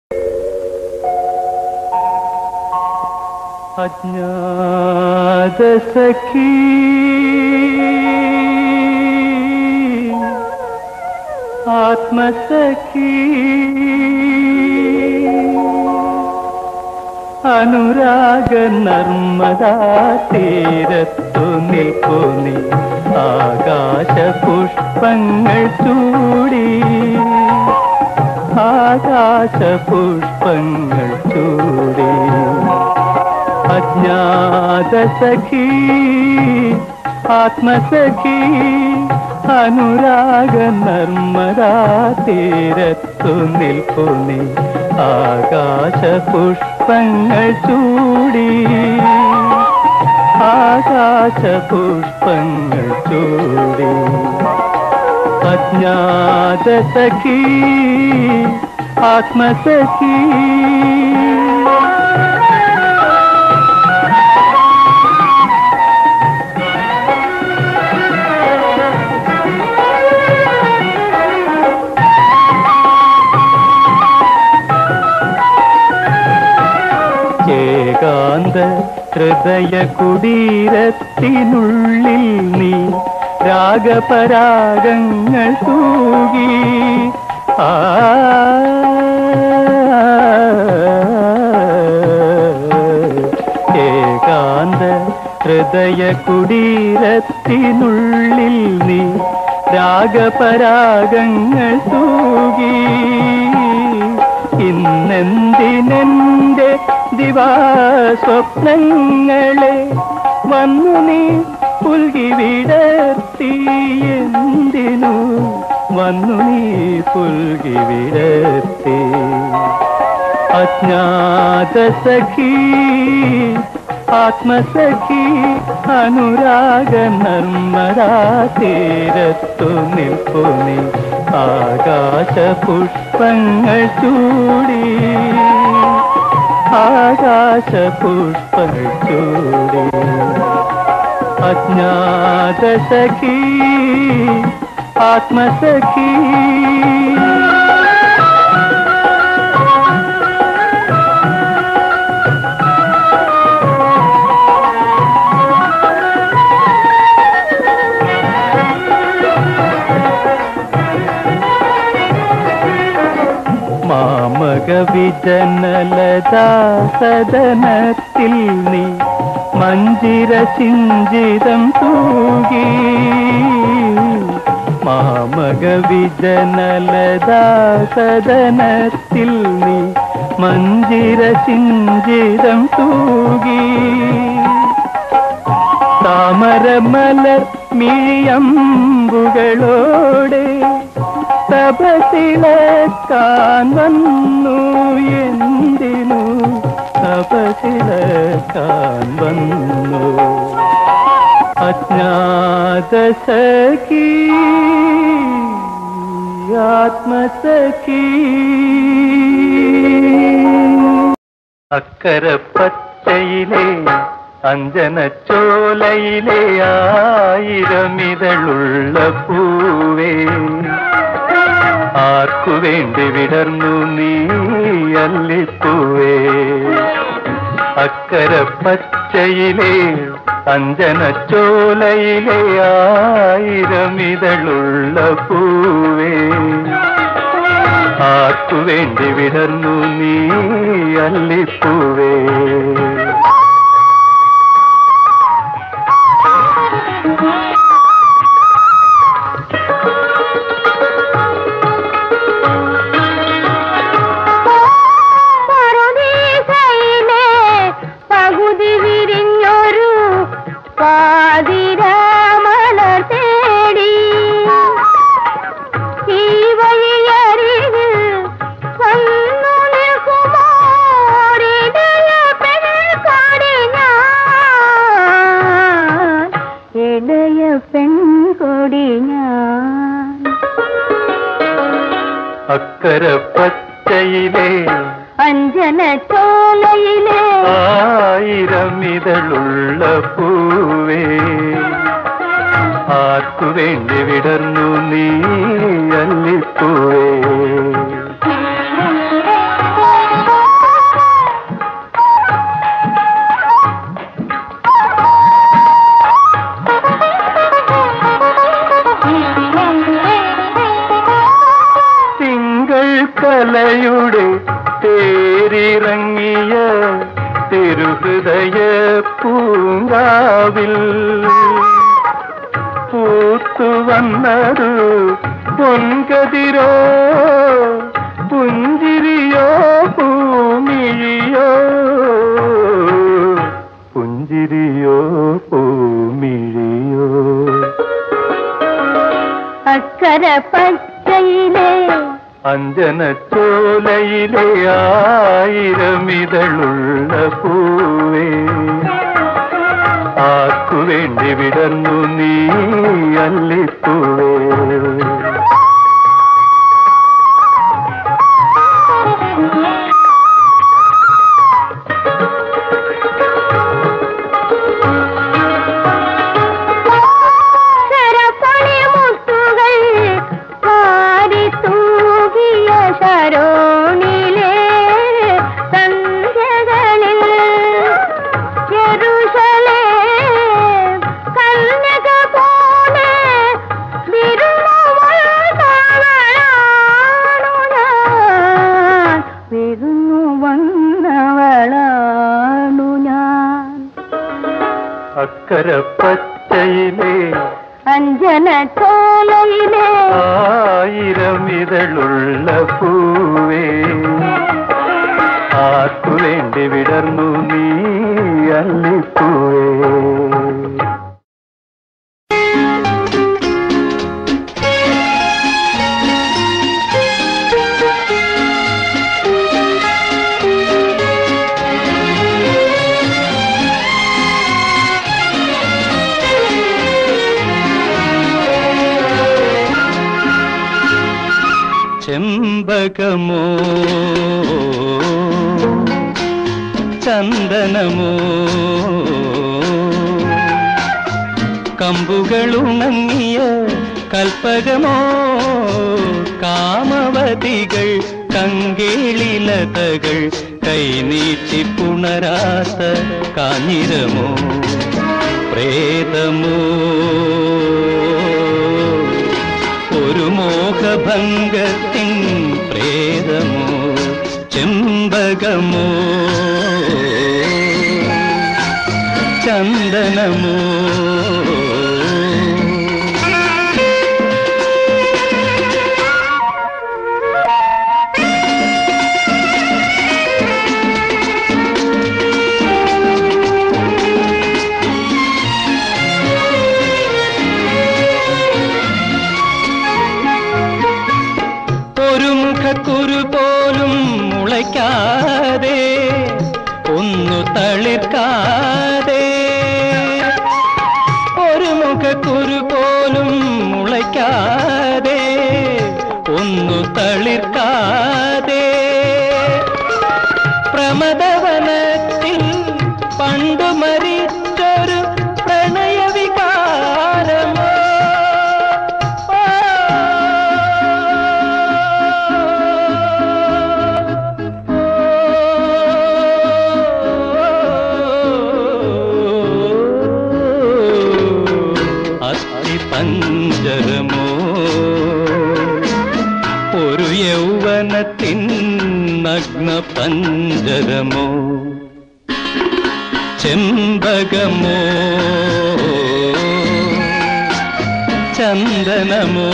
അജ്ഞാത സഖീ ആത്മസഖീ അനുരാഗ നർമ്മദാ തീരത്തു നിൽപ്പു നീ ആകാശ പുഷ്പങ്ങൾ ചൂടി ആകാശ പുഷ്പങ്ങൾ ചൂടി അജ്ഞാത സഖീ ആത്മസഖീ അനുരാഗ നർമ്മദാ തീരത്തു നിൽപ്പു നീ ആകാശ പുഷ്പങ്ങൾ ചൂടി ആകാശ പുഷ്പങ്ങൾ ചൂടി അജ്ഞാത സഖീ ആത്മസഖീ ഏകാന്ത ഹൃദയ കുടീരത്തിനുള്ളിൽ നീ രാഗപരാഗങ്ങൾ തൂകി ആ ഏകാന്ത ഹൃദയ കുടീരത്തിനുള്ളിൽ നീ രാഗപരാഗങ്ങൾ തൂകി ഇന്നെന്തിനെന്റെ ദിവാസ്വപ്നങ്ങളെ വന്നു നീ പുൽകി വിടർത്തി എന്തിനു വന്നു നീ പുൽകി വിടർത്തി അജ്ഞാത സഖീ ആത്മസഖീ അനുരാഗ നർമ്മദാ തീരത്തു നിൽപ്പു നീ ആകാശ പുഷ്പങ്ങൾ ചൂടി ആകാശ പുഷ്പങ്ങൾ ചൂടി അജ്ഞാത സഖീ ആത്മസഖീ മാമക വിജനലതാ സദനത്തിൽ നീ മഞ്ജിര ചിഞ്ചിതം തൂകി മാമക വിജനലതാ സദനത്തിൽ നീ മഞ്ജിര ചിഞ്ചിതം തൂകി താമരമലർ മിഴിയമ്പുകളോടെ തപസിളക്കാൻ വന്നു എന്തിനു തപസിളക്കാൻ വന്നു അജ്ഞാത സഖീ ആത്മസഖീ അക്കരപ്പച്ചയിലെ അഞ്ജനച്ചോലയിലെ ആയിരമിതളുള്ള പൂവേ ആർക്കു വേണ്ടി വിടർന്നു നീ അല്ലിപ്പൂവേ അക്കരപ്പച്ചയിലെ അഞ്ജനച്ചോലയിലെ ആയിരമിതളുള്ള പൂവേ ആർക്കു വേണ്ടി വിടർന്നു നീ അല്ലിപ്പൂവേ പറുദീസയിലെ പകുതി വിരിഞ്ഞൊരു പാതിരാമലർ തേടി ഈ വഴിയരികിൽ വന്നു നിൽക്കുമോരിടയ പെൺകൊടി ഞാൻ ഇടയ പെൺകൊടി ഞാൻ അക്കരപ്പച്ചയിലെ അഞ്ജന ചോലയിലെ ആയിരമിതളുള്ള പൂവേ ആർക്കു വേണ്ടി വിടർന്നു നീ അല്ലിപ്പൂവേ ആ നിന്നുടെ തേരിറങ്ങിയ തിരുഹൃദയ പൂങ്കാവിൽ പൂത്തു വന്നതു പൊൻകതിരോ പുഞ്ചിരിയോ പൂമിഴിയോ പുഞ്ചിരിയോ പൂമിഴിയോ അക്കര പച്ചയിലെ അഞ്ജനച്ചോലയിലെ ആയിരമിതളുള്ള പൂവേ ആർക്കു വേണ്ടി വിടർന്നു നീ അല്ലിപ്പൂവേ ശരപണിമുത്തുകൾ വാരി തൂകിയ ശരോണിലെ സന്ധ്യകളിൽ യെരൂശലേം കന്യക പോലെ വിരുന്നു വന്നവളാണു ഞാൻ. വിരുന്നു വന്നവളാണു ഞാൻ അക്കര പച്ചയിലെ അഞ്ജന ചോലയിലെ ആയിരമിതളുള്ള പൂവേ ആർക്കു വേണ്ടി വിടർന്നു നീ അല്ലിപ്പൂവേ ചെമ്പകമോ ചന്ദനമോ കമ്പുകളുണങ്ങിയ കൽപ്പകമോ കാമവതികൾ കങ്കേളിലതകൾ കൈനീട്ടി പുണരാത്ത കാഞ്ഞിരമോ പ്രേതമോ ഒരു മോഹഭംഗത്തിൻ പ്രേതമോ ചെമ്പകമോ ചന്ദനമോ ഒരു മുഖക്കുരു പോലും മുളയ്ക്കാതെ ഒന്നു തളിർക്കാതെ ഒരു മുഖക്കുരു പോലും മുളയ്ക്കാതെ ഒന്നു തളിർക്കാതെ പ്രമദവനത്തിൽ പണ്ടു മരിച്ചൊരു പ്രണയവികാരമോ അസ്ഥി പഞ്ചരമോ ഒരു യൗവനത്തിൻ നഗ്ന പഞ്ചരമോ ചെമ്പകമോ ചന്ദനമോ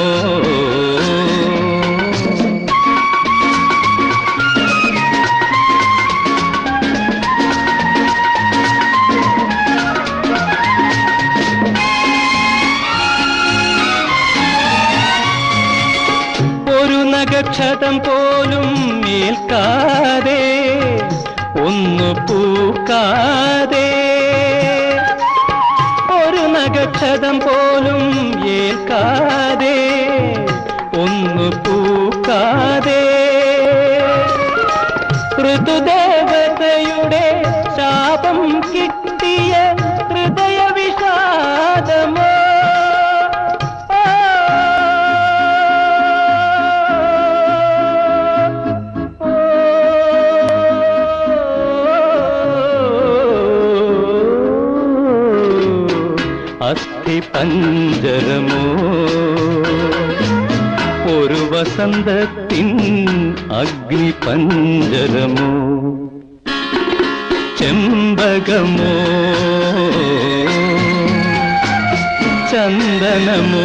ഒരു നഗക്ഷതം പോലും ഏൽക്കാതെ ഒന്നു പൂക്കാതെ ഒരു നഗക്ഷതം പോലും ഏൽക്കാതെ ഒന്നു പൂക്കാതെ ഋതുദേവതയുടെ ശാപം കിട്ടിയ ഹൃദയ വിഷാദമോ അസ്ഥി പഞ്ചരമോ ഒരു വസന്തത്തിൻ അഗ്നിപഞ്ചരമോ ചെമ്പകമോ ചന്ദനമോ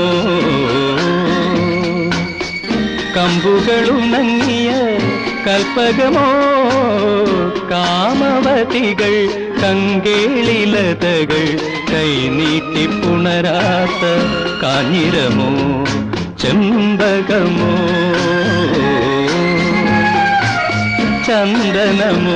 കമ്പുകളുണങ്ങിയ കൽപ്പകമോ കാമവതികൾ കങ്കേളിലതകൾ കൈനീട്ടി പുണരാത്ത കാഞ്ഞിരമോ ചെമ്പകമോ ചന്ദനമോ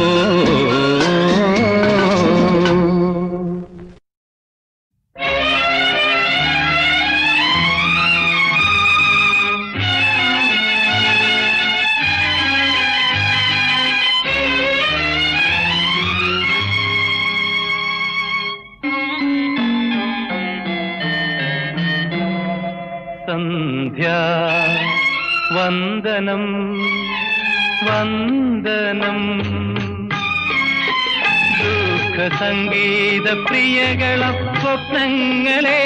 സന്ധ്യ വന്ദനം വന്ദനം ദുഃഖ സംഗീത പ്രിയകള സ്വപ്നങ്ങളെ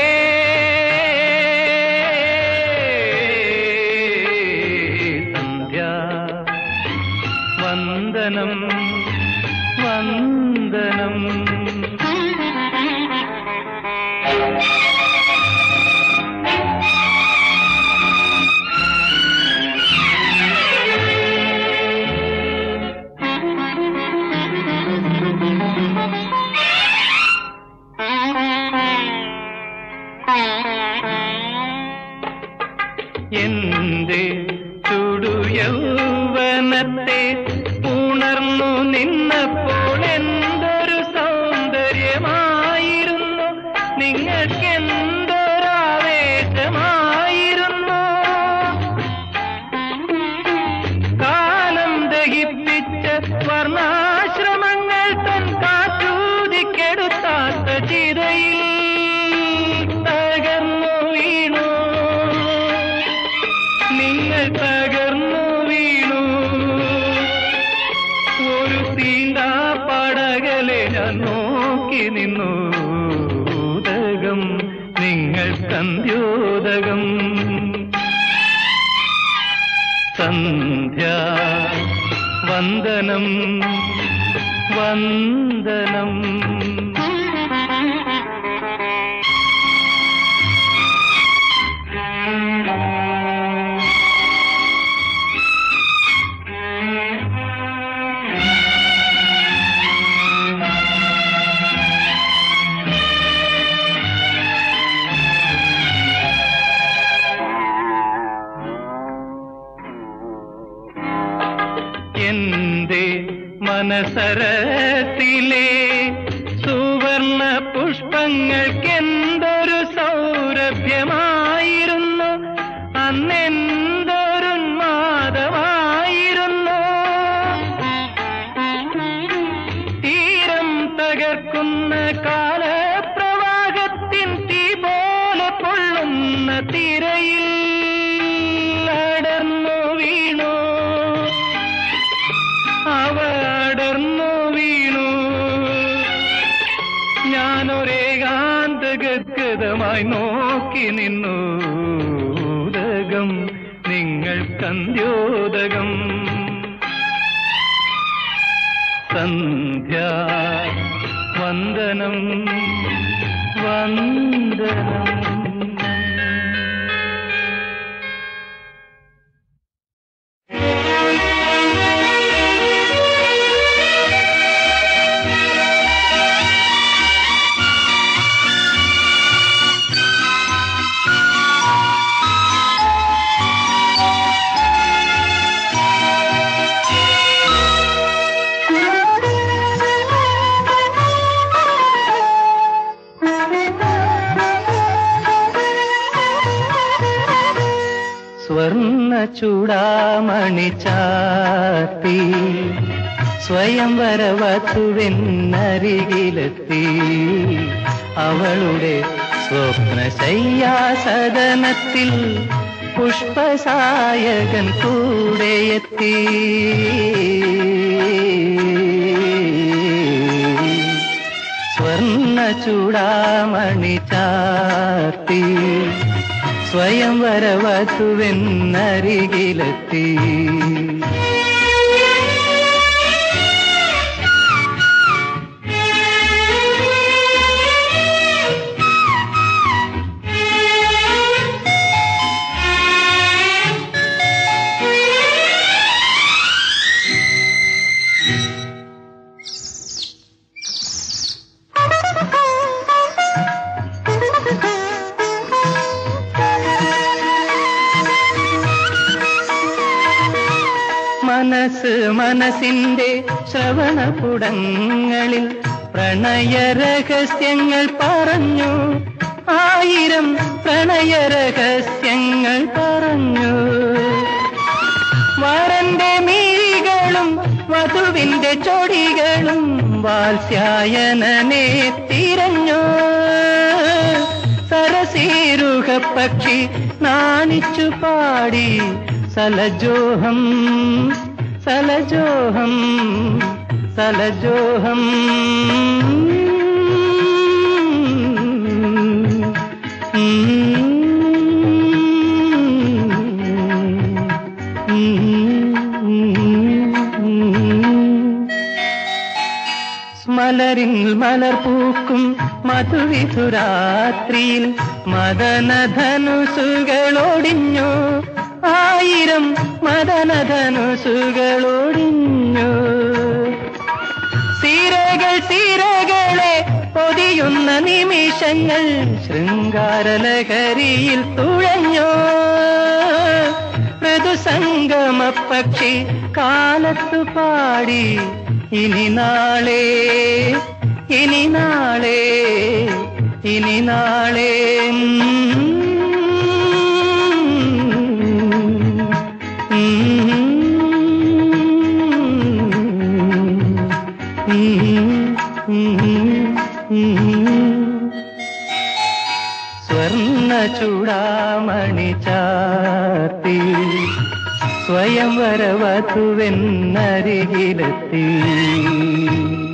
സന്ധ്യ വന്ദനം വന്ദനം എന്റെ ചുടുയൗവനത്തെ ഉണർന്നു നിന്നപ്പോൾ എന്തൊരു സൗന്ദര്യമായിരുന്നു നിങ്ങൾക്കെന്തൊരാവേശമായിരുന്നു കാലം ദഹിപ്പിച്ച വർണ്ണാശ്രമങ്ങൾ തൻ കാറ്റൂതിക്കെടുത്താത്ത ചിതയിൽ തകർന്നു വീണു നിങ്ങൾ തകർന്നു വീണു ഒരു തീണ്ടാ പടകലെ ഞാൻ നോക്കി നിന്നു ഉദകം നിങ്ങൾ സന്ധ്യോദകം സന്ധ്യ വന്ദനം വന്ദനം എന്റെ മനസരത്തിലെ സുവർണ പുഷ്പങ്ങൾക്കെന്തൊരു സൗരഭ്യമായിരുന്നു അന്നെന്തൊരു മാതമായിരുന്നു തീരം തകർക്കുന്ന കാലപ്രവാഹത്തിൻ തീ പോലെ പൊള്ളുന്ന തിരയിൽ അടർന്നു വീണു അവ അടർന്നു വീണു ഞാനൊരേകാന്ത ഗദ്ഗതമായി നോക്കി നിന്നു ഉദകം നിങ്ങൾ കന്ത്യോദകം സന്ധ്യ വന്ദനം വന്ദനം സ്വർണ്ണ ചൂടാമണി ചാത്തി സ്വയംവര വധുവെന്നരികിലെത്തി അവളുടെ സ്വപ്ന ശയ്യാസദനത്തിൽ പുഷ്പസായകൻ കൂടെയെത്തി സ്വർണ്ണ ചൂടാമണി ചാത്തി സ്വയം വരവത്തുവെന്നരികിലെത്തി മനസ്സ് മനസ്സിന്റെ ശ്രവണപുടങ്ങളിൽ പ്രണയ രഹസ്യങ്ങൾ പറഞ്ഞു ആയിരം പ്രണയ രഹസ്യങ്ങൾ പറഞ്ഞു വരന്റെ മിഴികളും വധുവിന്റെ ചൊടികളും വാത്സ്യായനനെ തിരഞ്ഞു സരസീരുഹ പക്ഷി നാണിച്ചു പാടി സലജോഹം സലജോഹം സലജോഹം മലരിൽ മലർ പൂക്കും മധുവിധുരാത്രിയിൽ മദനധനുസുകളൊടിഞ്ഞു ആയിരം മദനധനുസുകളൊടിഞ്ഞു സീരകൾ സീരകളെ പൊതിയുന്ന നിമിഷങ്ങൾ ശൃംഗാരലഹരിയിൽ തുഴഞ്ഞു മൃദുസംഗമ പക്ഷി കാലത്തു പാടി ഇനി നാളെ ഇനി നാളെ ഇനി നാളെ സ്വർണ്ണ ചൂടാമണി ചാത്തി സ്വയം വരവധുവെന്നരികിലെത്തി